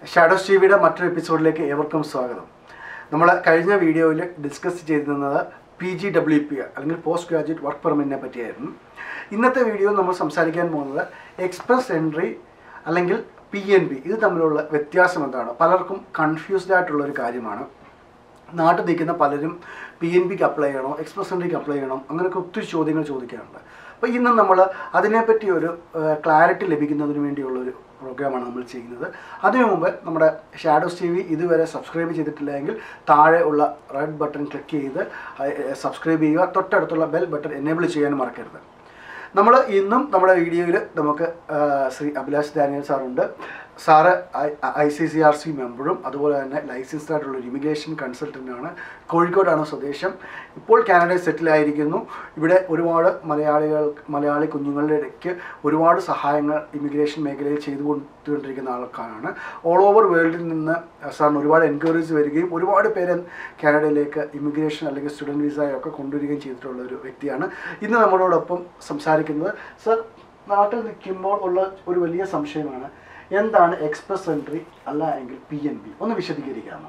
shadows T വിയുടെ മറ്റൊരു എപ്പിസോഡിലേക്ക് ഏവർക്കും സ്വാഗതം നമ്മൾ കഴിഞ്ഞ വീഡിയോയിൽ ഡിസ്കസ് ചെയ്തിരുന്നത് പി ജി ഡബ്ല്യു പി അല്ലെങ്കിൽ പോസ്റ്റ് ഗ്രാജുവേറ്റ് വർക്ക് പെർമിറ്റിനെ പറ്റിയായിരുന്നു ഇന്നത്തെ വീഡിയോ നമ്മൾ സംസാരിക്കാൻ പോകുന്നത് എക്സ്പ്രസ് എൻട്രി അല്ലെങ്കിൽ പി എൻ ബി ഇത് തമ്മിലുള്ള വ്യത്യാസം എന്താണ് പലർക്കും കൺഫ്യൂസ്ഡ് ആയിട്ടുള്ള ഒരു കാര്യമാണ് നാട്ടിൽ നിൽക്കുന്ന പലരും പി എൻ ബിക്ക് അപ്ലൈ ചെയ്യണോ എക്സ്പ്രസ് എൻട്രിക്ക് അപ്ലൈ ചെയ്യണോ അങ്ങനെയൊക്കെ ഒത്തിരി ചോദ്യങ്ങൾ ചോദിക്കാറുണ്ട് അപ്പോൾ ഇന്ന് നമ്മൾ അതിനെപ്പറ്റി ഒരു ക്ലാരിറ്റി ലഭിക്കുന്നതിന് വേണ്ടിയുള്ള ഒരു പ്രോഗ്രാമാണ് നമ്മൾ ചെയ്യുന്നത് അതിനു മുമ്പ് നമ്മുടെ ഷാഡോസ് ടി വി ഇതുവരെ സബ്സ്ക്രൈബ് ചെയ്തിട്ടില്ലെങ്കിൽ താഴെ ഉള്ള റെഡ് ബട്ടൺ ക്ലിക്ക് ചെയ്ത് സബ്സ്ക്രൈബ് ചെയ്യുക തൊട്ടടുത്തുള്ള ബെൽ ബട്ടൺ എനേബിൾ ചെയ്യാൻ മറക്കരുത് നമ്മൾ ഇന്നും നമ്മുടെ വീഡിയോയിൽ നമുക്ക് ആ, ശ്രീ അഭിലാഷ് ദാനിയൽ സാറുണ്ട് sir I C C R C മെമ്പറും അതുപോലെ തന്നെ ലൈസൻസ്ഡ് ആയിട്ടുള്ള ഒരു ഇമിഗ്രേഷൻ കൺസൾട്ടൻ്റാണ് കോഴിക്കോടാണ് സ്വദേശം ഇപ്പോൾ കാനഡയിൽ സെറ്റിലായിരിക്കുന്നു ഇവിടെ ഒരുപാട് മലയാളികൾ മലയാളി കുഞ്ഞുങ്ങളുടെ ഇടയ്ക്ക് ഒരുപാട് സഹായങ്ങൾ ഇമിഗ്രേഷൻ മേഖലയിൽ ചെയ്തുകൊണ്ടിരിക്കുന്ന ആൾക്കാരാണ് ഓൾ ഓവർ വേൾഡിൽ നിന്ന് സാറിന് ഒരുപാട് എൻക്വയറീസ് വരികയും ഒരുപാട് പേര് കാനഡയിലേക്ക് ഇമിഗ്രേഷൻ അല്ലെങ്കിൽ സ്റ്റുഡൻറ്റ് വിസയൊക്കെ കൊണ്ടുവരികയും ചെയ്തിട്ടുള്ള ഒരു വ്യക്തിയാണ് ഇന്ന് നമ്മളോടൊപ്പം സംസാരിക്കുന്നത് സർ നാട്ടിൽ നിൽക്കുമ്പോൾ ഉള്ള ഒരു വലിയ സംശയമാണ് എന്താണ് എക്സ്പ്രസ് എൻട്രി അല്ല എങ്കിൽ പി എൻ ബി ഒന്ന് വിശദീകരിക്കാമോ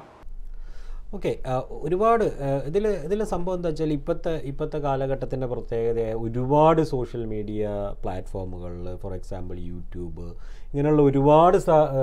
ഓക്കെ ഒരുപാട് ഇതിൽ ഇതിൽ സംഭവം എന്താ വെച്ചാൽ ഇപ്പോഴത്തെ ഇപ്പോഴത്തെ കാലഘട്ടത്തിൻ്റെ പ്രത്യേകത ഒരുപാട് സോഷ്യൽ മീഡിയ പ്ലാറ്റ്ഫോമുകളിൽ ഫോർ എക്സാമ്പിൾ യൂട്യൂബ് ഇങ്ങനെയുള്ള ഒരുപാട്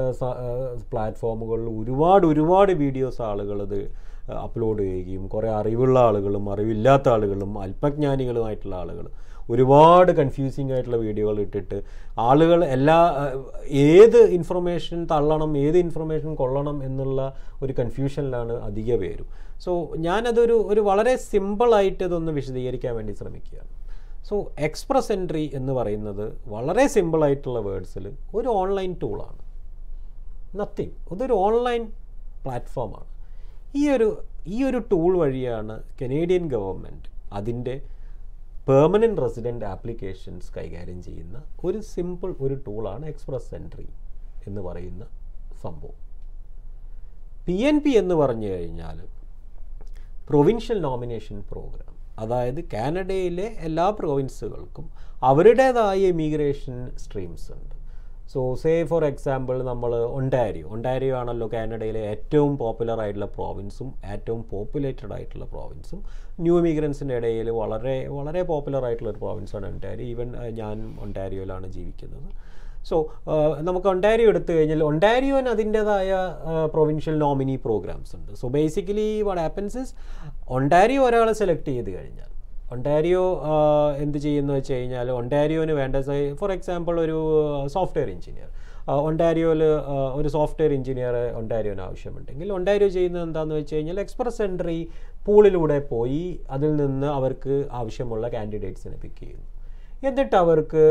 പ്ലാറ്റ്ഫോമുകളിൽ ഒരുപാട് ഒരുപാട് വീഡിയോസ് ആളുകൾ ഇത് അപ്ലോഡ് ചെയ്യുകയും കുറേ അറിവുള്ള ആളുകളും അറിവില്ലാത്ത ആളുകളും അല്പജ്ഞാനികളുമായിട്ടുള്ള ആളുകൾ ഒരുപാട് കൺഫ്യൂസിങ് ആയിട്ടുള്ള വീഡിയോകൾ ഇട്ടിട്ട് ആളുകൾ എല്ലാ ഏഹ്, ഏത് ഇൻഫർമേഷൻ തള്ളണം ഏത് ഇൻഫർമേഷൻ കൊള്ളണം എന്നുള്ള ഒരു കൺഫ്യൂഷനിലാണ് അധിക പേരും സോ ഞാനതൊരു ഒരു വളരെ സിമ്പിളായിട്ട് ഇതൊന്ന് വിശദീകരിക്കാൻ വേണ്ടി ശ്രമിക്കുകയാണ് സോ എക്സ്പ്രസ് എൻട്രി എന്ന് പറയുന്നത് വളരെ സിമ്പിളായിട്ടുള്ള വേർഡ്സിൽ ഒരു ഓൺലൈൻ ടൂളാണ് നത്തിങ് ഇതൊരു ഓൺലൈൻ പ്ലാറ്റ്ഫോമാണ് ഈ ഒരു ഈ ഒരു ടൂൾ വഴിയാണ് കനേഡിയൻ ഗവൺമെൻറ് അതിൻ്റെ പെർമനൻറ്റ് റെസിഡൻറ്റ് ആപ്ലിക്കേഷൻസ് കൈകാര്യം ചെയ്യുന്ന ഒരു സിമ്പിൾ ഒരു ടൂളാണ് എക്സ്പ്രസ് എൻട്രി എന്ന് പറയുന്ന സംഭവം പി എൻ പി എന്ന് പറഞ്ഞു കഴിഞ്ഞാൽ പ്രൊവിൻഷ്യൽ നോമിനേഷൻ പ്രോഗ്രാം അതായത് കാനഡയിലെ എല്ലാ പ്രൊവിൻസുകൾക്കും അവരുടേതായ ഇമിഗ്രേഷൻ സ്ട്രീംസ് ഉണ്ട് സോ സേ ഫോർ എക്സാമ്പിൾ നമ്മൾ ഒണ്ടാരിയോ ഒണ്ടാരിയോ ആണല്ലോ കാനഡയിലെ ഏറ്റവും പോപ്പുലർ ആയിട്ടുള്ള പ്രോവിൻസും ഏറ്റവും പോപ്പുലേറ്റഡ് ആയിട്ടുള്ള പ്രോവിൻസും ന്യൂ ഇമിഗ്രൻസിൻ്റെ ഇടയിൽ വളരെ വളരെ പോപ്പുലർ ആയിട്ടുള്ള ഒരു പ്രോവിൻസാണ് ഒണ്ടാരിയോ ഈവൻ ഞാൻ ഒണ്ടാരിയോയിലാണ് ജീവിക്കുന്നത് സോ നമുക്ക് ഒണ്ടാരിയോ എടുത്തു കഴിഞ്ഞാൽ ഒണ്ടാരിയോന് അതിൻ്റെതായ പ്രൊവിൻഷ്യൽ നോമിനി പ്രോഗ്രാംസ് ഉണ്ട് so basically what happens is Ontario ഒരാളെ സെലക്ട് ചെയ്ത് കഴിഞ്ഞാൽ ഒണ്ടാരിയോ എന്ത് ചെയ്യുന്നു വെച്ച് കഴിഞ്ഞാൽ ഒണ്ടാരിയോന് വേണ്ട ഫോർ എക്സാമ്പിൾ ഒരു സോഫ്റ്റ്വെയർ എഞ്ചിനീയർ ഒണ്ടാരിയോയിൽ ഒരു സോഫ്റ്റ്വെയർ എഞ്ചിനീയർ ഒണ്ടാരിയോന് ആവശ്യമുണ്ടെങ്കിൽ ഒണ്ടാരിയോ ചെയ്യുന്നത് എന്താണെന്ന് വെച്ച് കഴിഞ്ഞാൽ എക്സ്പ്രസ് എൻട്രി പൂളിലൂടെ പോയി അതിൽ നിന്ന് അവർക്ക് ആവശ്യമുള്ള കാൻഡിഡേറ്റ്സിനെ പിക്ക് ചെയ്യുന്നു എന്നിട്ട് അവർക്ക്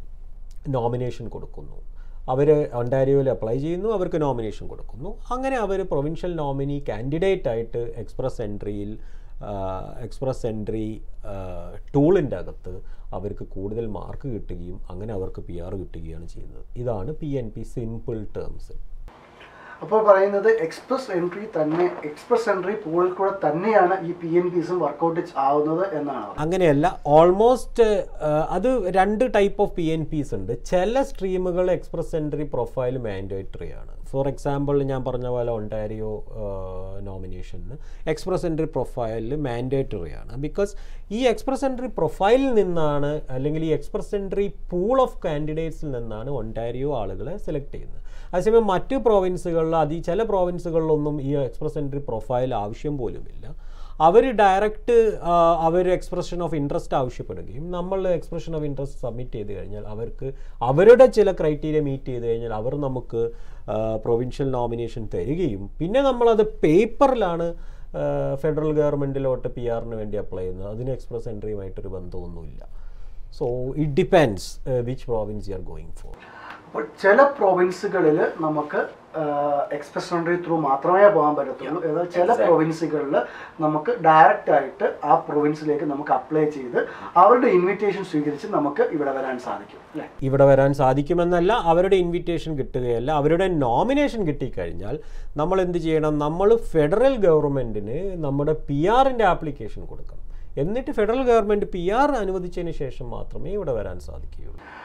നോമിനേഷൻ കൊടുക്കുന്നു അവർ ഒണ്ടാരിയോയിൽ അപ്ലൈ ചെയ്യുന്നു അവർക്ക് നോമിനേഷൻ കൊടുക്കുന്നു അങ്ങനെ അവർ പ്രൊവിൻഷ്യൽ നോമിനി കാൻഡിഡേറ്റ് ആയിട്ട് എക്സ്പ്രസ് എൻട്രിയിൽ എക്സ്പ്രസ് എൻട്രി ടൂളിൻ്റെ അകത്ത് അവർക്ക് കൂടുതൽ മാർക്ക് കിട്ടുകയും അങ്ങനെ അവർക്ക് പി ആർ കിട്ടുകയാണ് ചെയ്യുന്നത് ഇതാണ് P N P simple terms അപ്പോൾ പറയുന്നത് എക്സ്പ്രസ് എൻട്രി തന്നെ എക്സ്പ്രസ് എൻട്രി പൂളിൽ കൂടെ തന്നെയാണ് ഈ പി എൻ ബിസും വർക്കൗട്ട് ആവുന്നത് എന്നാണ് അങ്ങനെയല്ല ഓൾമോസ്റ്റ് അത് രണ്ട് type of P N Ps ഉണ്ട് ചില സ്ട്രീമുകൾ എക്സ്പ്രസ് എൻട്രി പ്രൊഫൈൽ മാൻഡേറ്ററി ആണ് ഫോർ എക്സാമ്പിൾ ഞാൻ പറഞ്ഞ പോലെ ഒണ്ടാരിയോ നോമിനേഷന് എക്സ്പ്രസ് എൻട്രി പ്രൊഫൈലിൽ മാൻഡേറ്ററി ആണ് ബിക്കോസ് ഈ എക്സ്പ്രസ് എൻട്രി പ്രൊഫൈലിൽ നിന്നാണ് അല്ലെങ്കിൽ ഈ എക്സ്പ്രസ് എൻട്രി പൂൾ ഓഫ് കാൻഡിഡേറ്റ്സിൽ നിന്നാണ് ഒണ്ടാരിയോ ആളുകളെ സെലക്ട് ചെയ്യുന്നത് അതേസമയം മറ്റ് പ്രോവിൻസുകളിൽ അതി ചില പ്രോവിൻസുകളിലൊന്നും ഈ എക്സ്പ്രസ് എൻട്രി പ്രൊഫൈൽ ആവശ്യം പോലുമില്ല അവർ ഡയറക്റ്റ് അവർ എക്സ്പ്രഷൻ ഓഫ് ഇൻട്രസ്റ്റ് ആവശ്യപ്പെടുകയും നമ്മൾ എക്സ്പ്രഷൻ ഓഫ് ഇൻട്രസ്റ്റ് സബ്മിറ്റ് ചെയ്ത് കഴിഞ്ഞാൽ അവർക്ക് അവരുടെ ചില ക്രൈറ്റീരിയ മീറ്റ് ചെയ്ത് കഴിഞ്ഞാൽ അവർ നമുക്ക് പ്രൊവിൻഷ്യൽ നോമിനേഷൻ തരികയും പിന്നെ നമ്മളത് പേപ്പറിലാണ് ഫെഡറൽ ഗവൺമെൻറ്റിലോട്ട് പി ആറിന് വേണ്ടി അപ്ലൈ ചെയ്യുന്നത് അതിന് എക്സ്പ്രസ് എൻട്രിയുമായിട്ടൊരു ബന്ധമൊന്നുമില്ല so it depends which province you are going for അപ്പോൾ ചില പ്രൊവിൻസുകളിൽ നമുക്ക് എക്സ്പ്രസ് എൻട്രി ത്രൂ മാത്രമേ പോകാൻ പറ്റത്തുള്ളൂ എന്നാൽ ചില പ്രൊവിൻസുകളിൽ നമുക്ക് ഡയറക്റ്റ് ആയിട്ട് ആ പ്രൊവിൻസിലേക്ക് നമുക്ക് അപ്ലൈ ചെയ്ത് അവരുടെ ഇൻവിറ്റേഷൻ സ്വീകരിച്ച് നമുക്ക് ഇവിടെ വരാൻ സാധിക്കും അല്ലേ ഇവിടെ വരാൻ സാധിക്കുമെന്നല്ല അവരുടെ ഇൻവിറ്റേഷൻ കിട്ടുകയല്ല അവരുടെ നോമിനേഷൻ കിട്ടിക്കഴിഞ്ഞാൽ നമ്മൾ എന്ത് ചെയ്യണം നമ്മൾ ഫെഡറൽ ഗവൺമെൻറ്റിന് നമ്മുടെ പി ആറിൻ്റെ ആപ്ലിക്കേഷൻ കൊടുക്കണം എന്നിട്ട് ഫെഡറൽ ഗവൺമെൻറ് പി ആർ അനുവദിച്ചതിന് ശേഷം മാത്രമേ ഇവിടെ വരാൻ സാധിക്കുകയുള്ളൂ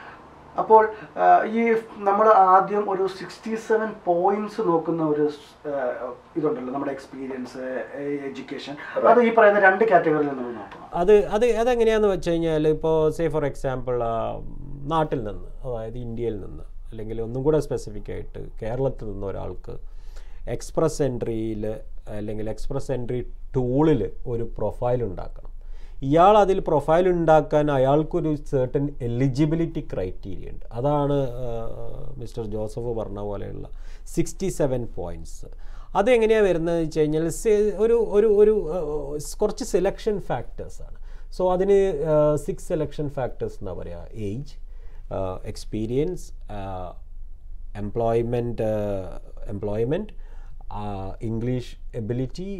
അപ്പോൾ ആ, ഈ നമ്മൾ ആദ്യം ഒരു സിക്സ്റ്റി സെവൻ പോയിന്റ്സ് നോക്കുന്ന ഒരു സ്- ആ, ഇതുണ്ടല്ലോ നമ്മുടെ എക്സ്പീരിയൻസ് എഡ്യൂക്കേഷൻ അത് ഈ പറയുന്ന രണ്ട് കാറ്റഗറിയിൽ നമ്മൾ നോക്കണം അത് അത് അതെങ്ങനെയാന്ന് വെച്ച് കഴിഞ്ഞാൽ ഇപ്പോൾ സേ ഫോർ എക്സാമ്പിൾ നാട്ടിൽ നിന്ന് അതായത് ഇന്ത്യയിൽ നിന്ന് അല്ലെങ്കിൽ ഒന്നും കൂടെ സ്പെസിഫിക് ആയിട്ട് കേരളത്തിൽ നിന്ന് ഒരാൾക്ക് എക്സ്പ്രസ് എൻട്രിയിൽ അല്ലെങ്കിൽ എക്സ്പ്രസ് എൻട്രി ടൂളിൽ ഒരു പ്രൊഫൈൽ ഉണ്ടാക്കണം ഇയാൾ അതിൽ പ്രൊഫൈൽ ഉണ്ടാക്കാൻ അയാൾക്കൊരു certain എലിജിബിലിറ്റി ക്രൈറ്റീരിയ ഉണ്ട് അതാണ് മിസ്റ്റർ ജോസഫ് പറഞ്ഞ പോലെയുള്ള സിക്സ്റ്റി സെവൻ പോയിൻറ്റ്സ് അതെങ്ങനെയാണ് വരുന്നത് വെച്ച് കഴിഞ്ഞാൽ സെ- ഒരു ഒരു ഒരു ആ, കുറച്ച് സെലക്ഷൻ ഫാക്ടേഴ്സാണ് സോ അതിന് സിക്സ് സെലക്ഷൻ ഫാക്ടേഴ്സ് എന്നാ പറയുക age experience employment employment English ability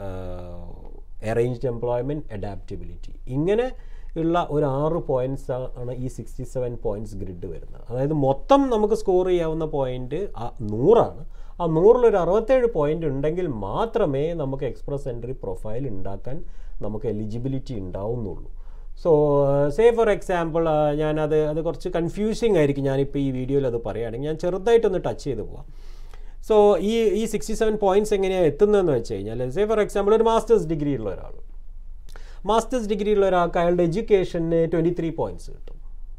arranged employment adaptability ഇങ്ങനെ ഉള്ള ഒരു ആറ് പോയിൻറ്റ്സ് ആണ് ഈ സിക്സ്റ്റി സെവൻ പോയിൻറ്റ്സ് ഗ്രിഡ് വരുന്നത് അതായത് മൊത്തം നമുക്ക് സ്കോർ ചെയ്യാവുന്ന പോയിൻറ്റ് നൂറാണ് ആ നൂറിലൊരു അറുപത്തേഴ് പോയിന്റ് ഉണ്ടെങ്കിൽ മാത്രമേ നമുക്ക് എക്സ്പ്രസ് എൻട്രി പ്രൊഫൈൽ ഉണ്ടാക്കാൻ നമുക്ക് എലിജിബിലിറ്റി ഉണ്ടാവുന്നുള്ളൂ സോ സേ ഫോർ എക്സാമ്പിൾ ഞാനത് അത് കുറച്ച് കൺഫ്യൂസിങ് ആയിരിക്കും ഞാനിപ്പോൾ ഈ വീഡിയോയിൽ അത് പറയുകയാണെങ്കിൽ ഞാൻ ചെറുതായിട്ടൊന്ന് ടച്ച് ചെയ്ത് പോവാം സോ ഈ ഈ സിക്സ്റ്റി സെവൻ പോയിന്റ്സ് എങ്ങനെയാണ് എത്തുന്നതെന്ന് വെച്ച് കഴിഞ്ഞാൽ സേ ഫോർ എക്സാമ്പിൾ ഒരു മാസ്റ്റേഴ്സ് ഡിഗ്രി ഉള്ള ഒരാൾ മാസ്റ്റേഴ്സ് ഡിഗ്രി ഉള്ള ഒരാൾക്ക് അയാളുടെ എഡ്യൂക്കേഷന് ട്വൻറ്റി ത്രീ പോയിന്റ്സ് കിട്ടും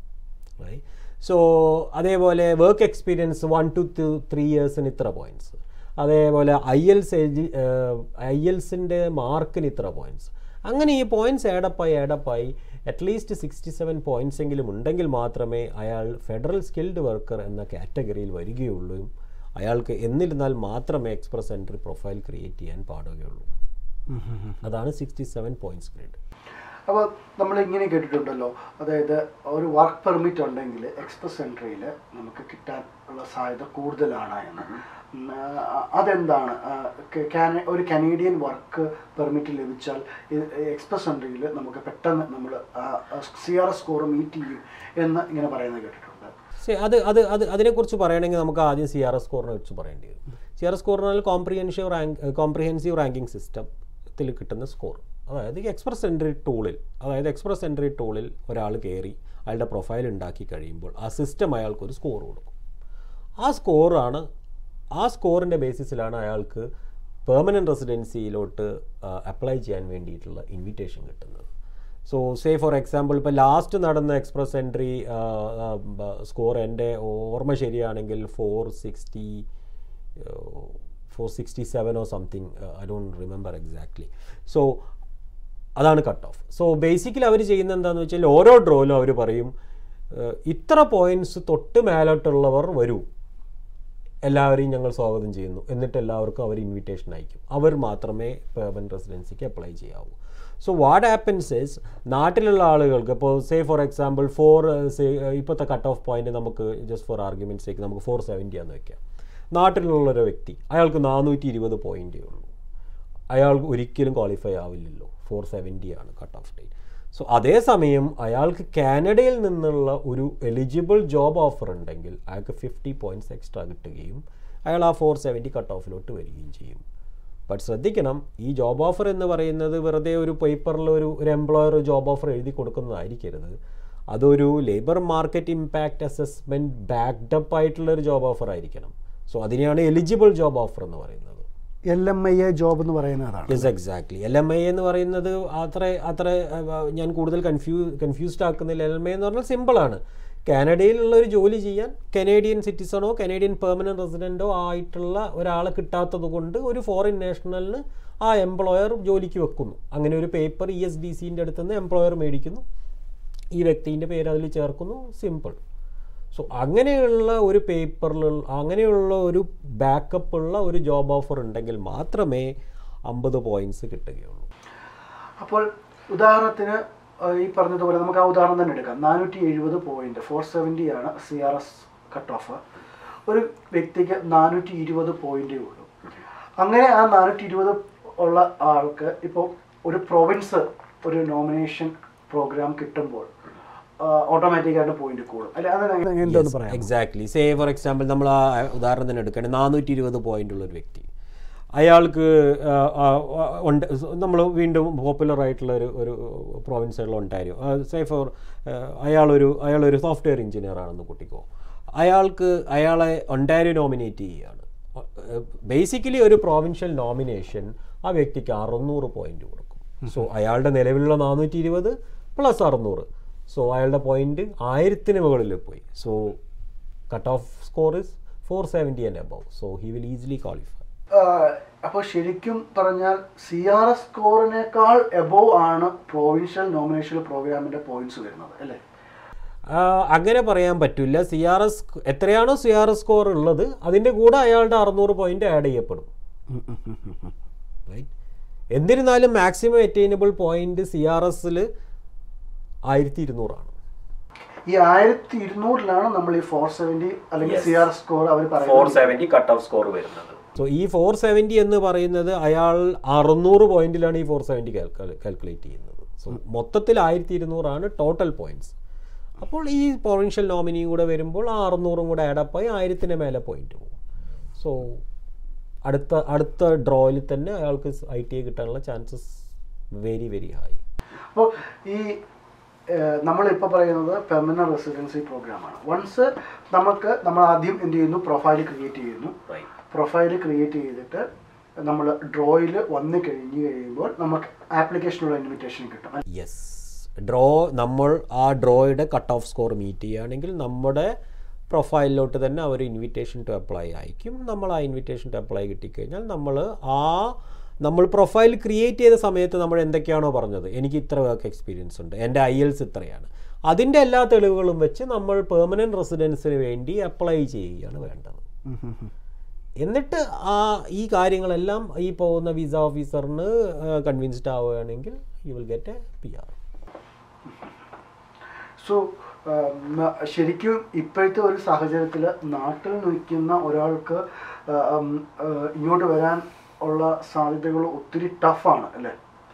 സോ അതേപോലെ work experience one two two three ഇയേഴ്സിന് ഇത്ര പോയിന്റ്സ് അതേപോലെ ഐ എൽസ് ഐ എൽസിൻ്റെ മാർക്കിന് ഇത്ര പോയിന്റ്സ് അങ്ങനെ ഈ പോയിന്റ്സ് ആഡപ്പായി ആഡപ്പായി അറ്റ്ലീസ്റ്റ് സിക്സ്റ്റി സെവൻ പോയിന്റ്സ് എങ്കിലും ഉണ്ടെങ്കിൽ മാത്രമേ അയാൾ ഫെഡറൽ സ്കിൽഡ് വർക്കർ എന്ന കാറ്റഗറിയിൽ വരികയുള്ളൂ അയാൾക്ക് എന്നിരുന്നാൽ മാത്രമേ എക്സ്പ്രസ് എൻട്രി പ്രൊഫൈൽ ക്രിയേറ്റ് ചെയ്യാൻ പാടുകയുള്ളൂ അതാണ് സിക്സ്റ്റി സെവൻ പോയിന്റ്സ് ഗ്രേഡ് അപ്പോൾ നമ്മൾ ഇങ്ങനെ കേട്ടിട്ടുണ്ടല്ലോ അതായത് ഒരു വർക്ക് പെർമിറ്റ് ഉണ്ടെങ്കിൽ എക്സ്പ്രസ് എൻട്രിയിൽ നമുക്ക് കിട്ടാൻ ഉള്ള സാധ്യത കൂടുതലാണ് എന്ന് ഉം, ആ, അതെന്താണ് ആ, ക- കാന- ഒരു കനേഡിയൻ വർക്ക് പെർമിറ്റ് ലഭിച്ചാൽ എക്സ്പ്രസ് എൻട്രിയിൽ നമുക്ക് പെട്ടെന്ന് നമ്മൾ C R S score meet ചെയ്യും എന്ന് ഇങ്ങനെ പറയുന്നത് കേട്ടിട്ടുണ്ട് ശരി, അത് അത് അത് അതിനെക്കുറിച്ച് പറയണമെങ്കിൽ നമുക്ക് ആദ്യം സി ആർ എസ് സ്കോറിനെ കുറിച്ച് പറയേണ്ടി വരും സി ആർ എസ് സ്കോർ എന്നാൽ കോംപ്രിഹെൻഷീവ് റാങ്ക് കോംപ്രിഹെൻസീവ് റാങ്കിങ് സിസ്റ്റത്തിൽ കിട്ടുന്ന സ്കോർ അതായത് ഈ എക്സ്പ്രസ് എൻട്രി ടൂളിൽ അതായത് എക്സ്പ്രസ് എൻട്രി ടൂളിൽ ഒരാൾ കയറി അയാളുടെ പ്രൊഫൈൽ ഉണ്ടാക്കി കഴിയുമ്പോൾ ആ സിസ്റ്റം അയാൾക്കൊരു സ്കോർ കൊടുക്കും ആ സ്കോറാണ് ആ സ്കോറിൻ്റെ ബേസിസിലാണ് അയാൾക്ക് പെർമനൻറ്റ് റെസിഡൻസിയിലോട്ട് അപ്ലൈ ചെയ്യാൻ വേണ്ടിയിട്ടുള്ള ഇൻവിറ്റേഷൻ കിട്ടുന്നത് സോ സേ ഫോർ എക്സാമ്പിൾ ഇപ്പോൾ ലാസ്റ്റ് നടന്ന എക്സ്പ്രസ് എൻട്രി സ്കോർ എൻ്റെ ഓർമ്മ ശരിയാണെങ്കിൽ four sixty four sixty seven or something I don't remember exactly so അതാണ് കട്ട് ഓഫ് സോ ബേസിക്കലി അവർ ചെയ്യുന്ന എന്താണെന്ന് വെച്ചാൽ ഓരോ ഡ്രോയിലും അവർ പറയും ഏഹ്, ഇത്ര പോയിന്റ്സ് തൊട്ട് മേലോട്ടുള്ളവർ വരൂ എല്ലാവരെയും ഞങ്ങൾ സ്വാഗതം ചെയ്യുന്നു എന്നിട്ട് എല്ലാവർക്കും അവർ ഇൻവിറ്റേഷൻ അയക്കും അവർ മാത്രമേ പെർമനൻറ്റ് റെസിഡൻസിക്ക് അപ്ലൈ ചെയ്യാവൂ സോ വാട്ട് ആപ്പൻസ് ഇസ് നാട്ടിലുള്ള ആളുകൾക്ക് ഇപ്പോൾ say for example for say ഇപ്പോഴത്തെ കട്ട് ഓഫ് പോയിന്റ് നമുക്ക് ജസ്റ്റ് ഫോർ ആർഗ്യുമെൻറ്റ്സേക്ക് നമുക്ക് ഫോർ സെവൻറ്റി ആണെന്ന് വെക്കാം നാട്ടിലുള്ള ഒരു വ്യക്തി അയാൾക്ക് നാനൂറ്റി ഇരുപത് പോയിൻറ്റേ ഉള്ളൂ അയാൾ ഒരിക്കലും ക്വാളിഫൈ ആവില്ലല്ലോ ഫോർ സെവൻറ്റി ആണ് കട്ട് ഓഫ് ഡേറ്റ് സോ അതേസമയം അയാൾക്ക് കാനഡയിൽ നിന്നുള്ള ഒരു എലിജിബിൾ ജോബ് ഓഫർ ഉണ്ടെങ്കിൽ അയാൾക്ക് ഫിഫ്റ്റി പോയിൻറ്റ്സ് എക്സ്ട്രാ കിട്ടുകയും അയാൾ ആ ഫോർ സെവൻറ്റി കട്ട് ഓഫിലോട്ട് വരികയും ചെയ്യും ബട്ട് ശ്രദ്ധിക്കണം ഈ ജോബ് ഓഫർ എന്ന് പറയുന്നത് വെറുതെ ഒരു പേപ്പറിൽ ഒരു ഒരു എംപ്ലോയർ ജോബ് ഓഫർ എഴുതി കൊടുക്കുന്നതായിരിക്കരുത് അതൊരു labour market impact assessment backed up ആയിട്ടുള്ള ഒരു ജോബ് ഓഫർ ആയിരിക്കണം സോ അതിനെയാണ് എലിജിബിൾ ജോബ് ഓഫർ എന്ന് പറയുന്നത് L M I A job എന്ന് പറയുന്നതാണ് yes exactly L M I എന്ന് പറയുന്നത് അത്ര അത്ര അഹ്, ഞാൻ കൂടുതൽ കൺഫ്യൂ കൺഫ്യൂസ്ഡ് ആക്കുന്നില്ല എൽ എം ഐ എന്ന് പറഞ്ഞാൽ സിമ്പിളാണ് കാനഡയിലുള്ള ഒരു ജോലി ചെയ്യാൻ കനേഡിയൻ സിറ്റിസണോ കനേഡിയൻ പെർമനൻറ്റ് റെസിഡൻറ്റോ ആയിട്ടുള്ള ഒരാളെ കിട്ടാത്തത് കൊണ്ട് ഒരു ഫോറിൻ നാഷണലിന് ആ എംപ്ലോയർ ജോലിക്ക് വെക്കുന്നു അങ്ങനെ ഒരു പേപ്പർ ഇ എസ് ഡി സിൻ്റെ അടുത്ത് നിന്ന് എംപ്ലോയർ മേടിക്കുന്നു ഈ വ്യക്തിൻ്റെ പേര് അതിൽ ചേർക്കുന്നു സിമ്പിൾ സോ അങ്ങനെയുള്ള ഒരു പേപ്പറിൽ അങ്ങനെയുള്ള ഒരു ബാക്കപ്പ് ഉള്ള ഒരു ജോബ് ഓഫർ ഉണ്ടെങ്കിൽ മാത്രമേ അമ്പത് പോയിന്റ്സ് കിട്ടുകയുള്ളൂ അപ്പോൾ ഉദാഹരണത്തിന് ആ, ഈ പറഞ്ഞതുപോലെ നമുക്ക് ആ ഉദാഹരണം തന്നെ എടുക്കാം നാനൂറ്റി എഴുപത് പോയിന്റ് ഫോർ സെവൻറ്റി ആണ് C R S cut off ഒരു വ്യക്തിക്ക് നാനൂറ്റി ഇരുപത് പോയിന്റേ ഉള്ളൂ അങ്ങനെ ആ നാനൂറ്റി ഇരുപത് ഉള്ള ആൾക്ക് ഇപ്പോൾ ഒരു പ്രൊവിൻസ് ഒരു നോമിനേഷൻ പ്രോഗ്രാം കിട്ടുമ്പോൾ ഓട്ടോമാറ്റിക്കായിട്ട് പോയിന്റ് കൂടും അല്ലെ അത് എന്തോന്ന് പറയാം എക്സാക്ട്ലി സേ ഫോർ എക്സാമ്പിൾ നമ്മൾ ആ ഉദാഹരണം തന്നെ എടുക്കുകയാണെങ്കിൽ നാനൂറ്റി ഇരുപത് പോയിന്റ് ഉള്ള ഒരു വ്യക്തി അയാൾക്ക് ഉണ്ട് നമ്മൾ വീണ്ടും പോപ്പുലർ ആയിട്ടുള്ള ഒരു ഒരു പ്രോവിൻസുകളിൽ ഒണ്ടാരിയോ സേ ഫോർ അയാളൊരു അയാളൊരു സോഫ്റ്റ്വെയർ എഞ്ചിനീയർ ആണെന്ന് കൂട്ടിക്കോ അയാൾക്ക് അയാളെ ഒണ്ടാരിയോ നോമിനേറ്റ് ചെയ്യുകയാണ് ബേസിക്കലി ഒരു പ്രോവിൻഷ്യൽ നോമിനേഷൻ ആ വ്യക്തിക്ക് അറുന്നൂറ് പോയിന്റ് കൊടുക്കും സോ അയാളുടെ നിലവിലുള്ള നാനൂറ്റി ഇരുപത് പ്ലസ് അറുന്നൂറ് സോ അയാളുടെ പോയിന്റ് ആയിരത്തിന് മുകളിൽ പോയി so cut off score is four seventy and above so he will easily qualify അപ്പോൾ ശരിക്കും പറഞ്ഞാൽ സി ആർ എസ് സ്കോറിനേക്കാൾ എബോവ് ആണ് പ്രൊവിൻഷ്യൽ നോമിനേഷൻ പ്രോഗ്രാമിന്റെ പോയിന്റ്സ് വരുന്നത് അല്ലേ അങ്ങനെ പറയാൻ പറ്റില്ല സി ആർ എസ് എത്രയാണോ സി ആർ എസ് സ്കോർ ഉള്ളത് അതിൻ്റെ കൂടെ അയാളുടെ അറുന്നൂറ് പോയിന്റ് ആഡ് ചെയ്യപ്പെടും റൈറ്റ് എന്നിരുന്നാലും maximum attainable point C R എസിൽ ആയിരത്തി ഇരുന്നൂറാണ് ഈ ആയിരത്തി ഇരുന്നൂറിലാണ് നമ്മൾ ഈ ഫോർ സെവന്റി അല്ലെങ്കിൽ സി ആർ സ്കോർ അവർ ഫോർ പറയുന്നത് സെവൻറ്റി കട്ട് ഓഫ് സ്കോർ വരുന്നത് സോ ഈ ഫോർ സെവൻറ്റി എന്ന് പറയുന്നത് അയാൾ അറുന്നൂറ് പോയിന്റിലാണ് ഈ ഫോർ സെവൻറ്റി കാൽക്കുലേറ്റ് ചെയ്യുന്നത് സോ മൊത്തത്തിൽ ആയിരത്തി ഇരുന്നൂറാണ് ടോട്ടൽ പോയിന്റ്സ് അപ്പോൾ ഈ പ്രൊവിൻഷ്യൽ നോമിനിയും കൂടെ വരുമ്പോൾ ആ അറുന്നൂറും കൂടെ ആഡപ്പായി ആയിരത്തിന് മേലെ പോയിന്റ് പോകും സോ അടുത്ത അടുത്ത ഡ്രോയിൽ തന്നെ അയാൾക്ക് ഐ ടി ഐ കിട്ടാനുള്ള ചാൻസസ് വെരി വെരി ഹൈ അപ്പോൾ ഈ ഏഹ്, നമ്മളിപ്പോൾ പറയുന്നത് പെർമനന്റ് റെസിഡൻസി പ്രോഗ്രാമാണ് വൺസ് നമുക്ക് നമ്മൾ ആദ്യം എന്ത് ചെയ്യുന്നു പ്രൊഫൈൽ ക്രിയേറ്റ് ചെയ്യുന്നു പ്രൊഫൈൽ ക്രിയേറ്റ് ചെയ്തിട്ട് നമ്മൾ ഡ്രോയിൽ വന്നു കഴിഞ്ഞ് കഴിയുമ്പോൾ നമുക്ക് ആപ്ലിക്കേഷനുള്ള ഇൻവിറ്റേഷൻ കിട്ടും യെസ് ഡ്രോ നമ്മൾ ആ ഡ്രോയുടെ കട്ട് ഓഫ് സ്കോർ മീറ്റ് ചെയ്യുകയാണെങ്കിൽ നമ്മുടെ പ്രൊഫൈലിലോട്ട് തന്നെ അവർ ഇൻവിറ്റേഷൻ ടു അപ്ലൈ അയക്കും നമ്മൾ ആ ഇൻവിറ്റേഷൻ ടു അപ്ലൈ കിട്ടിക്കഴിഞ്ഞാൽ നമ്മൾ ആ നമ്മൾ പ്രൊഫൈൽ ക്രിയേറ്റ് ചെയ്ത സമയത്ത് നമ്മൾ എന്തൊക്കെയാണോ പറഞ്ഞത് എനിക്ക് ഇത്ര വർക്ക് എക്സ്പീരിയൻസ് ഉണ്ട് എൻ്റെ ഐ എൽസ് ഇത്രയാണ് അതിൻ്റെ എല്ലാ തെളിവുകളും വെച്ച് നമ്മൾ പെർമനൻറ്റ് റെസിഡൻസിന് വേണ്ടി അപ്ലൈ ചെയ്യുകയാണ് വേണ്ടത് എന്നിട്ട് ആ ഈ കാര്യങ്ങളെല്ലാം ഈ പോകുന്ന വിസ ഓഫീസറിന് കൺവിൻസ്ഡ് ആവുകയാണെങ്കിൽ you will get a P R so ശരിക്കും ഇപ്പോഴത്തെ ഒരു സാഹചര്യത്തിൽ നാട്ടിൽ നിൽക്കുന്ന ഒരാൾക്ക് ആ, ഉം, ആ, ഇങ്ങോട്ട് വരാൻ ഉള്ള സാധ്യതകൾ ഒത്തിരി ടഫാണ് അല്ലേ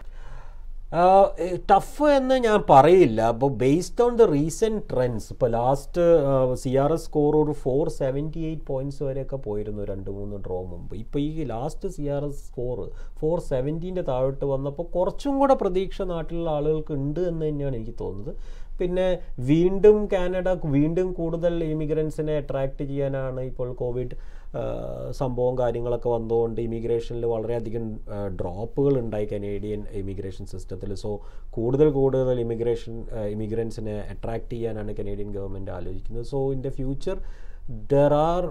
ടഫ് എന്ന് ഞാൻ പറയില്ല അപ്പോൾ based on the recent trends ഇപ്പോൾ last C R S score ഒരു ഫോർ സെവൻറ്റി എയ്റ്റ് പോയിൻറ്റ്സ് വരെയൊക്കെ പോയിരുന്നു രണ്ട് മൂന്ന് ഡ്രോ മുമ്പ് ഇപ്പോൾ ഈ last C R S score four സെവൻറ്റീൻ്റെ താഴോട്ട് വന്നപ്പോൾ കുറച്ചും കൂടെ പ്രതീക്ഷ നാട്ടിലുള്ള ആളുകൾക്ക് ഉണ്ട് എന്ന് തന്നെയാണ് എനിക്ക് തോന്നുന്നത് പിന്നെ വീണ്ടും കാനഡ വീണ്ടും കൂടുതൽ ഇമിഗ്രൻസിനെ അട്രാക്റ്റ് ചെയ്യാനാണ് ഇപ്പോൾ കോവിഡ് ആ, സംഭവം കാര്യങ്ങളൊക്കെ വന്നതുകൊണ്ട് ഇമിഗ്രേഷനിൽ വളരെയധികം ഡ്രോപ്പുകൾ ഉണ്ടായി കനേഡിയൻ ഇമിഗ്രേഷൻ സിസ്റ്റത്തിൽ സോ കൂടുതൽ കൂടുതൽ ഇമിഗ്രേഷൻ ഇമിഗ്രൻസിനെ അട്രാക്റ്റ് ചെയ്യാനാണ് കനേഡിയൻ ഗവൺമെൻറ് ആലോചിക്കുന്നത് so in the future there are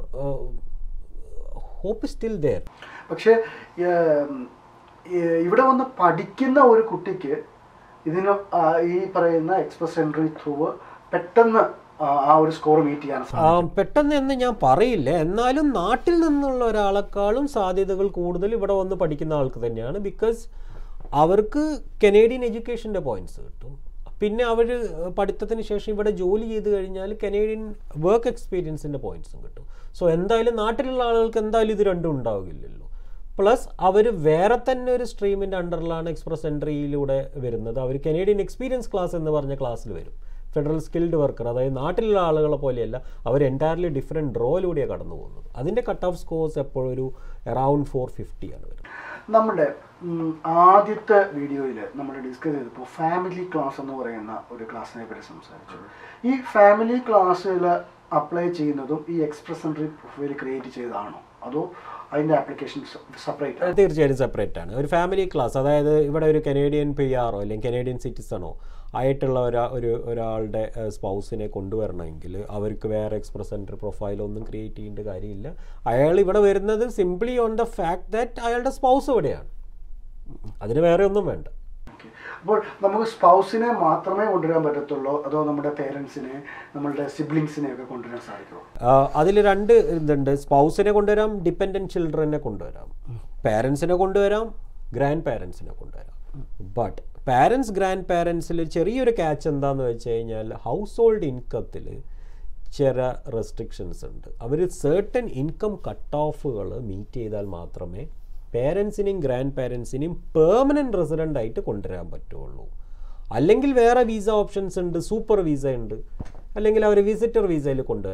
hope still there പക്ഷേ ഏം, ഏ- ഇവിടെ വന്ന് പഠിക്കുന്ന ഒരു കുട്ടിക്ക് ഇതിന് ആ, ഈ പറയുന്ന എക്സ്പ്രസ് എൻട്രി ത്രൂ പെട്ടെന്ന് ആ ആ ഒരു സ്കോർ മീറ്റ് ചെയ്യാൻ സാധിക്കും ആ, പെട്ടെന്ന് എന്ന് ഞാൻ പറയില്ല എന്നാലും നാട്ടിൽ നിന്നുള്ള ഒരാളെക്കാളും സാധ്യതകൾ കൂടുതൽ ഇവിടെ വന്ന് പഠിക്കുന്ന ആൾക്ക് തന്നെയാണ് ബിക്കോസ് അവർക്ക് കനേഡിയൻ എഡ്യൂക്കേഷൻ്റെ പോയിന്റ്സ് കിട്ടും പിന്നെ അവർ പഠിത്തത്തിന് ശേഷം ഇവിടെ ജോലി ചെയ്ത് കഴിഞ്ഞാൽ കനേഡിയൻ വർക്ക് എക്സ്പീരിയൻസിൻ്റെ പോയിന്റ്സും കിട്ടും സോ എന്തായാലും നാട്ടിലുള്ള ആളുകൾക്ക് എന്തായാലും ഇത് രണ്ടും ഉണ്ടാവില്ലല്ലോ പ്ലസ് അവർ വേറെ തന്നെ ഒരു സ്ട്രീമിൻ്റെ അണ്ടറിലാണ് എക്സ്പ്രസ് എൻട്രിയിലൂടെ വരുന്നത് അവർ കനേഡിയൻ എക്സ്പീരിയൻസ് ക്ലാസ് എന്ന് പറഞ്ഞ ക്ലാസ്സിൽ വരും ഫെഡറൽ സ്കിൽഡ് വർക്കർ അതായത് നാട്ടിലുള്ള ആളുകളെ പോലെയല്ല അവർ എൻറ്റയർലി ഡിഫറെൻറ്റ് ഡ്രോയിലൂടെയാണ് കടന്നു പോകുന്നത് അതിൻ്റെ കട്ട് ഓഫ് സ്കോർസ് എപ്പോഴും ഒരു അറൗണ്ട് ഫോർ ഫിഫ്റ്റിയാണ് വരുന്നത് നമ്മുടെ ഉം, ആദ്യത്തെ വീഡിയോയിൽ നമ്മൾ ഡിസ്കസ് ചെയ്തപ്പോൾ ഫാമിലി ക്ലാസ് എന്ന് പറയുന്ന ഒരു ക്ലാസ്സിനെ പറ്റി സംസാരിച്ചു ഈ ഫാമിലി ക്ലാസ്സിൽ അപ്ലൈ ചെയ്യുന്നതും ഈ എക്സ്പ്രസ് എൻട്രി പ്രൊഫൈൽ ക്രിയേറ്റ് ചെയ്തതാണോ അതോ അതിൻ്റെ ആപ്ലിക്കേഷൻ സെപ്പറേറ്റ് അത് തീർച്ചയായിട്ടും സെപ്പറേറ്റ് ആണ് ഒരു ഫാമിലി ക്ലാസ് അതായത് ഇവിടെ ഒരു കനേഡിയൻ പി ആറോ അല്ലെങ്കിൽ കനേഡിയൻ സിറ്റിസണോ ആയിട്ടുള്ള ഒരാ ഒരു ഒരാളുടെ സ്പൗസിനെ കൊണ്ടുവരണമെങ്കിൽ അവർക്ക് വേറെ എക്സ്പ്രസ് സെൻറ്റർ പ്രൊഫൈൽ ഒന്നും ക്രിയേറ്റ് ചെയ്യേണ്ട കാര്യമില്ല അയാൾ ഇവിടെ വരുന്നത് simply on the fact that അയാളുടെ സ്പൗസ് ഇവിടെയാണ് അതിന് വേറെ ഒന്നും വേണ്ട അപ്പോൾ നമുക്ക് സ്പൗസിനെ മാത്രമേ കൊണ്ടുവരാൻ പറ്റത്തുള്ളൂ അതോ നമ്മുടെ പേരൻസിനെ നമ്മളുടെ സിബ്ലിങ്സിനെ ഒക്കെ കൊണ്ടുവരാൻ സാധിക്കുമോ അതിൽ രണ്ട് ഇതുണ്ട് സ്പൗസിനെ കൊണ്ടുവരാം ഡിപ്പെൻഡൻറ്റ് ചിൽഡ്രനെ കൊണ്ടുവരാം പാരൻസിനെ കൊണ്ടുവരാം ഗ്രാൻഡ് പാരൻസിനെ കൊണ്ടുവരാം ബട്ട് പാരൻസ് ഗ്രാൻഡ് പാരൻസിൽ ചെറിയൊരു ക്യാച്ച് എന്താന്ന് വെച്ച് കഴിഞ്ഞാൽ ഹൗസ് ഹോൾഡ് ഇൻകത്തിൽ ചില റെസ്ട്രിക്ഷൻസ് ഉണ്ട് അവർ സേർട്ടൻ ഇൻകം കട്ട് ഓഫുകൾ മീറ്റ് ചെയ്താൽ മാത്രമേ പേരൻസിനെയും ഗ്രാൻഡ് പാരൻസിനെയും പെർമനൻറ്റ് റെസിഡൻ്റ് ആയിട്ട് കൊണ്ടുവരാൻ പറ്റുള്ളൂ അല്ലെങ്കിൽ വേറെ വിസ ഓപ്ഷൻസ് ഉണ്ട് സൂപ്പർ വിസ ഉണ്ട് അല്ലെങ്കിൽ അവർ വിസിറ്റർ വിസയിൽ കൊണ്ടുവരാം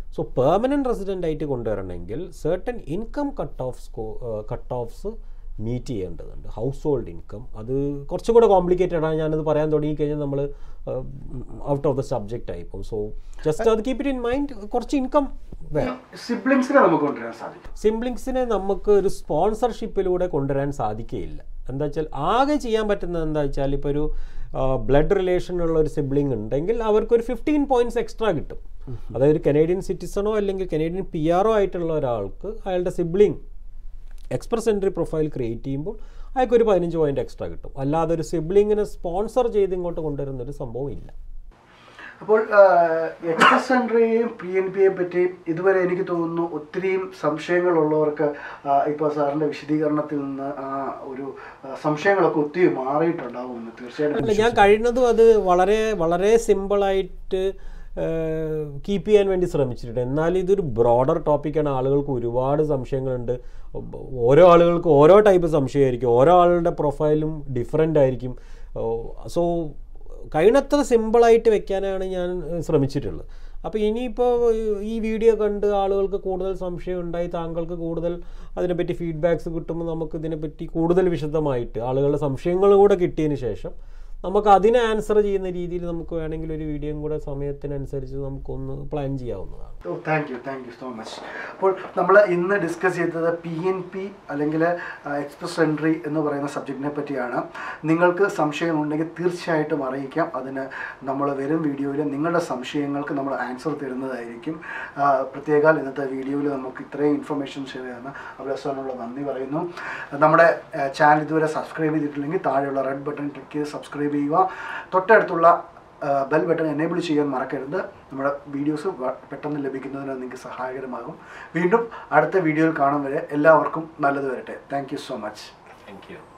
സോ പെർമനൻറ്റ് റെസിഡൻ്റ് ആയിട്ട് കൊണ്ടുവരണമെങ്കിൽ സർട്ടൻ ഇൻകം കട്ട് ഓഫ് സ്കോ കട്ട് ഓഫ്സ് മീറ്റ് ചെയ്യേണ്ടതുണ്ട് ഹൗസ് ഹോൾഡ് ഇൻകം അത് കുറച്ചും കൂടെ കോംപ്ലിക്കേറ്റഡ് ആണ് ഞാനത് പറയാൻ തുടങ്ങിക്കഴിഞ്ഞാൽ നമ്മൾ ഔട്ട് ഓഫ് ദ സബ്ജക്റ്റ് ആയിപ്പോൾ സോ ജസ്റ്റ് അത് കീപ്പ് ഇറ്റ് ഇൻ മൈൻഡ് കുറച്ച് ഇൻകം വേണം സിബ്ലിങ്സിനെ നമുക്ക് കൊണ്ടുവരാൻ സാധിക്കും സിംബ്ലിങ്സിനെ നമുക്ക് ഒരു സ്പോൺസർഷിപ്പിലൂടെ കൊണ്ടുവരാൻ സാധിക്കുകയില്ല എന്താ വെച്ചാൽ ആകെ ചെയ്യാൻ പറ്റുന്നത് എന്താ വെച്ചാൽ ഇപ്പോൾ ഒരു ബ്ലഡ് റിലേഷൻ ഉള്ള ഒരു സിബ്ലിംഗ് ഉണ്ടെങ്കിൽ അവർക്ക് ഒരു ഫിഫ്റ്റീൻ പോയിന്റ്സ് എക്സ്ട്രാ കിട്ടും അതായത് ഒരു കനേഡിയൻ സിറ്റിസണോ അല്ലെങ്കിൽ കനേഡിയൻ പി ആറോ ആയിട്ടുള്ള ഒരാൾക്ക് അയാളുടെ sibling express entry profile create ചെയ്യുമ്പോൾ അയാൾക്ക് ഒരു പതിനഞ്ച് പോയിന്റ് എക്സ്ട്രാ കിട്ടും അല്ലാതെ ഒരു സിബ്ലിങ്ങിനെ സ്പോൺസർ ചെയ്ത് ഇങ്ങോട്ട് കൊണ്ടുവരുന്ന ഒരു സംഭവം ഇല്ല അപ്പോൾ എക്സ്പ്രസ് എൻട്രിയെയും പി എൻ പിയെയും പറ്റി ഇതുവരെ എനിക്ക് തോന്നുന്നു ഒത്തിരിയും സംശയങ്ങളുള്ളവർക്ക് ഇപ്പോൾ സാറിൻ്റെ വിശദീകരണത്തിൽ നിന്ന് ആ ഒരു ആ, സംശയങ്ങളൊക്കെ ഒത്തിരി മാറിയിട്ടുണ്ടാവുമെന്ന് തീർച്ചയായിട്ടും അല്ല ഞാൻ കഴിയുന്നതും അത് വളരെ വളരെ സിമ്പിളായിട്ട് കീപ്പ് ചെയ്യാൻ വേണ്ടി ശ്രമിച്ചിട്ടുണ്ട് എന്നാൽ ഇതൊരു ബ്രോഡർ ടോപ്പിക്കാണ് ആളുകൾക്ക് ഒരുപാട് സംശയങ്ങളുണ്ട് ഓരോ ആളുകൾക്ക് ഓരോ ടൈപ്പ് സംശയമായിരിക്കും ഓരോ ആളുടെ പ്രൊഫൈലും ഡിഫറെൻ്റ് ആയിരിക്കും സോ കഴിയുന്നത്ര സിമ്പിളായിട്ട് വെക്കാനാണ് ഞാൻ ഏഹ്, ശ്രമിച്ചിട്ടുള്ളത് അപ്പോൾ ഇനിയിപ്പോൾ ഈ വീഡിയോ കണ്ട് ആളുകൾക്ക് കൂടുതൽ സംശയം ഉണ്ടായി താങ്കൾക്ക് കൂടുതൽ അതിനെപ്പറ്റി ഫീഡ്ബാക്സ് കിട്ടുമ്പോൾ നമുക്ക് ഇതിനെപ്പറ്റി കൂടുതൽ വിശദമായിട്ട് ആളുകളുടെ സംശയങ്ങൾ കൂടെ കിട്ടിയതിന് ശേഷം നമുക്ക് അതിനെ ആൻസർ ചെയ്യുന്ന രീതിയിൽ നമുക്ക് വേണമെങ്കിൽ ഒരു വീഡിയോയും കൂടെ സമയത്തിനനുസരിച്ച് നമുക്കൊന്ന് പ്ലാൻ ചെയ്യാവുന്നതാണ് oh thank you thank you so much അപ്പോൾ നമ്മൾ ഇന്ന് ഡിസ്കസ് ചെയ്തത് പി എൻ പി അല്ലെങ്കിൽ എക്സ്പ്രസ് എൻട്രി എന്ന് പറയുന്ന സബ്ജക്റ്റിനെ പറ്റിയാണ് നിങ്ങൾക്ക് സംശയമുണ്ടെങ്കിൽ തീർച്ചയായിട്ടും അറിയിക്കാം അതിന് നമ്മൾ വരും വീഡിയോയിൽ നിങ്ങളുടെ സംശയങ്ങൾക്ക് നമ്മൾ ആൻസർ തരുന്നതായിരിക്കും ആ, പ്രത്യേകാൽ ഇന്നത്തെ വീഡിയോയിൽ നമുക്ക് ഇത്രയും ഇൻഫർമേഷൻ ഷെയർ ചെയ്യുന്ന അഭിലാഷാനുള്ള നന്ദി പറയുന്നു നമ്മുടെ ചാനൽ ഇതുവരെ സബ്സ്ക്രൈബ് ചെയ്തിട്ടില്ലെങ്കിൽ താഴെയുള്ള റെഡ് ബട്ടൺ ക്ലിക്ക് ചെയ്ത് സബ്സ്ക്രൈബ് ചെയ്യുക തൊട്ടടുത്തുള്ള ബെൽ ബട്ടൺ എനേബിൾ ചെയ്യാൻ മറക്കരുത് നമ്മുടെ വീഡിയോസ് പെട്ടെന്ന് ലഭിക്കുന്നതിന് നിങ്ങൾക്ക് സഹായകരമാകും വീണ്ടും അടുത്ത വീഡിയോയിൽ കാണും വരെ എല്ലാവർക്കും നല്ലത് വരട്ടെ thank you so much thank U